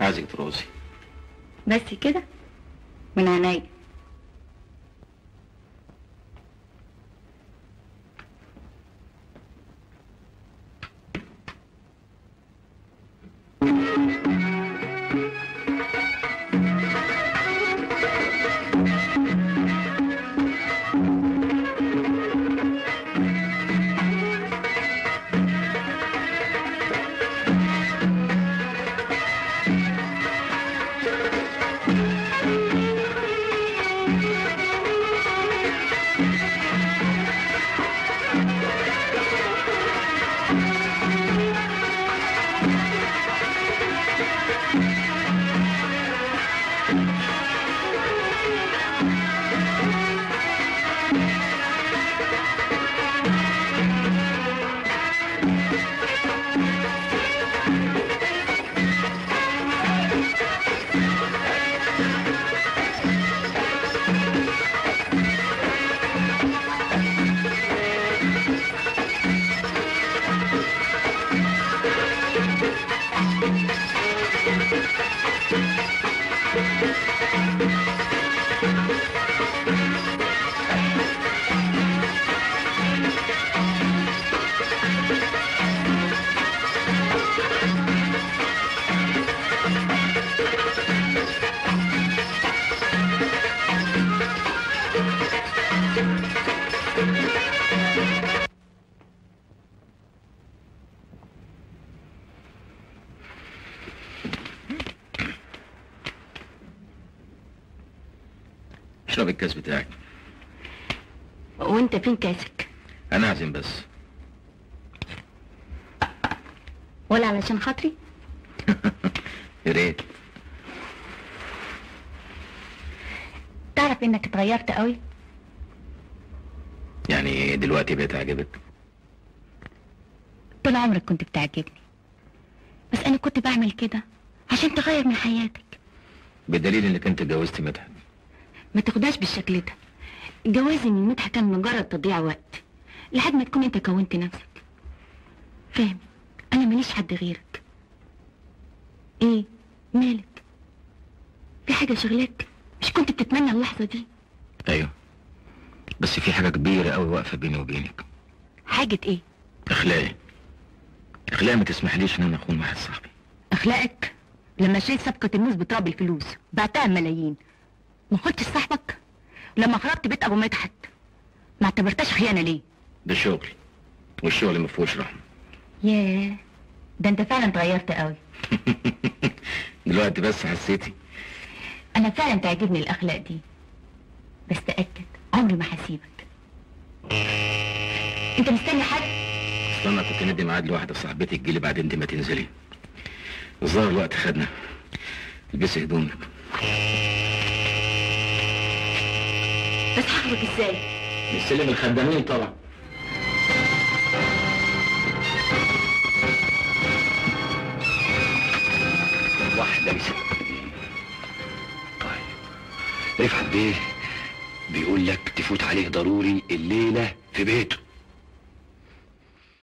عايزك ترقصي بس كده من عينيا اشرب الكاس بتاعك وانت فين كاسك انا اعزم بس ولا علشان خاطري يا ريت تعرف انك اتغيرت قوي يعني دلوقتي بقيت عاجبك طول عمرك كنت بتعجبني بس انا كنت بعمل كده عشان تغير من حياتك بدليل انك انت اتجوزت مدحت ما تاخدهاش بالشكل ده جوازي من مدحت كان مجرد تضييع وقت لحد ما تكون انت كونت نفسك فاهم انا ماليش حد غيرك ايه مالك في حاجه شغلاك مش كنت بتتمنى اللحظه دي ايوه بس في حاجه كبيره قوي واقفه بيني وبينك حاجه ايه اخلاقي اخلاقي ما تسمحليش ان انا اخون واحد صاحبي اخلاقك لما شريت صفقه الموز بتراب الفلوس بعتها ملايين ما قلتش صاحبك لما خرجت بيت ابو مدحت ما اعتبرتهاش خيانه ليه ده شغل والشغل ما فيهوش رحمه ياه ده انت فعلا اتغيرت قوي دلوقتي بس حسيتي انا فعلا تعجبني الاخلاق دي بس تاكد عمري ما هسيبك انت مستني حد اصل انا كنت ندي ميعاد لواحده صاحبتي تجيلي بعدين دي ما تنزلي الظاهر الوقت خدنا البسي هدومك بس هخرج ازاي نستلم الخدامين طبعا واحدة لسه طيب رفعت بيه بيقول لك تفوت عليه ضروري الليلة في بيته